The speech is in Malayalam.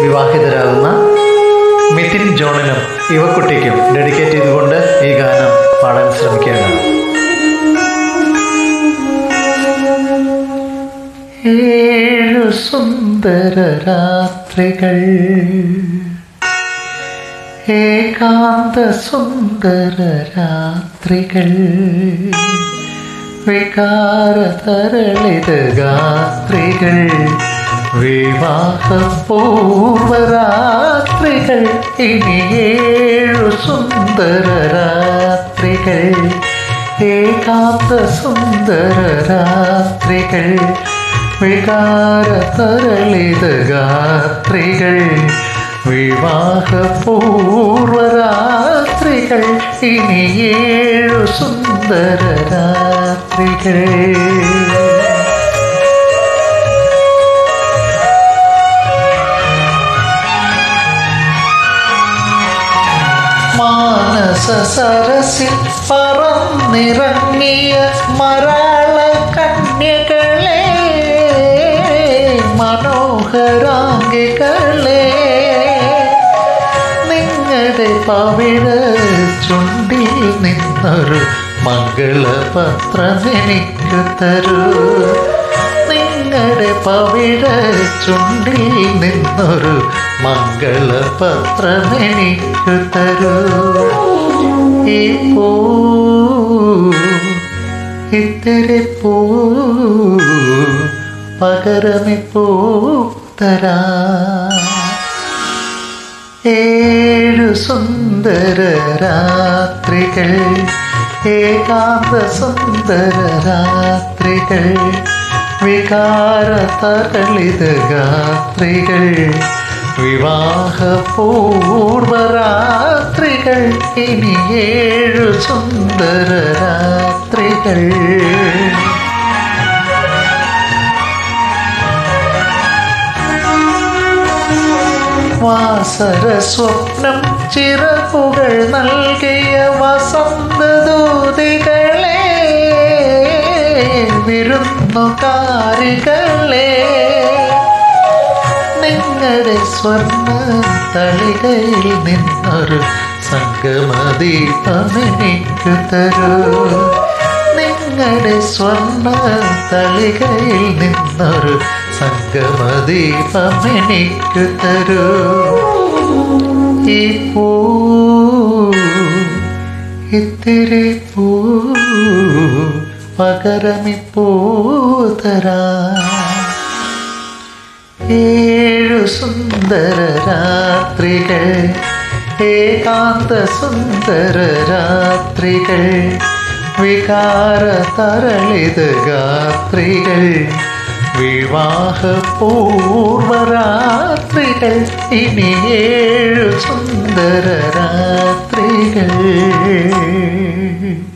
വിവാഹിതരാകുന്ന മിഥിൻ ജോണിനും യുവക്കുട്ടിക്കും ഡെഡിക്കേറ്റ് ചെയ്തുകൊണ്ട് ഈ ഗാനം പാടാൻ ശ്രമിക്കുകയാണ് ഏഴു സുന്ദര രാത്രികൾ ഏകാന്ത സുന്ദര രാത്രികൾ വികാര തരളിത ഗാത്രികൾ വിവാഹപൂർവരാത്രികൾ ഇനി ഏഴു സുന്ദര രാത്രികൾ ഏകാന്ത സുന്ദര രാത്രികൾ വികാര തരളിത ഗാത്രികൾ വിവാഹപൂർവരാത്രികൾ ഇനി ഏഴു സുന്ദര രാത്രികൾ മാനസ സരസിൽ പറന്നിറങ്ങിയ മരാള കന്യകളെ മനോഹരാംഗികളെ നിങ്ങളുടെ പവിഴ ചുണ്ടിൽ നിന്നൊരു മംഗളപത്രം എനിക്ക് തരൂ നിങ്ങളുടെ പവിഴ ചുണ്ടിൽ നിന്നൊരു മംഗളപത്രം എനിക്ക് തരൂ ഈ പൂ ഇത്തിരി പൂ പകരമിപ്പൂ തരാ ഏഴു സുന്ദര രാത്രികൾ ഏകാന്ത സുന്ദര രാത്രികൾ വികാര തരളിത ഗാത്രികൾ വിവാഹപൂർവരാത്രികൾ ഇനി ഏഴു സുന്ദര രാത്രികൾ വാസര സ്വപ്നം ചിറകുകൾ നൽകിയ വസന്തദൂതികളെ വിരുന്നുകാരികളെ നിങ്ങളുടെ സ്വർണ്ണ തളികയിൽ നിന്നൊരു സംഗമദീപം എനിക്ക് തരൂ നിങ്ങളുടെ സ്വർണ്ണ തളികയിൽ നിന്നൊരു സംഗമദീപം എനിക്ക് തരൂ ഈ പൂ ഇത്തിരി പൂ പകരമിപ്പൂ തരാ ഏഴു സുന്ദര രാത്രികൾ ഏകാന്ത സുന്ദര രാത്രികൾ വികാര തരളിത ഗാത്രികൾ വിവാഹപൂർവരാത്രികൾ ഇനി ഏഴു സുന്ദര രാത്രികൾ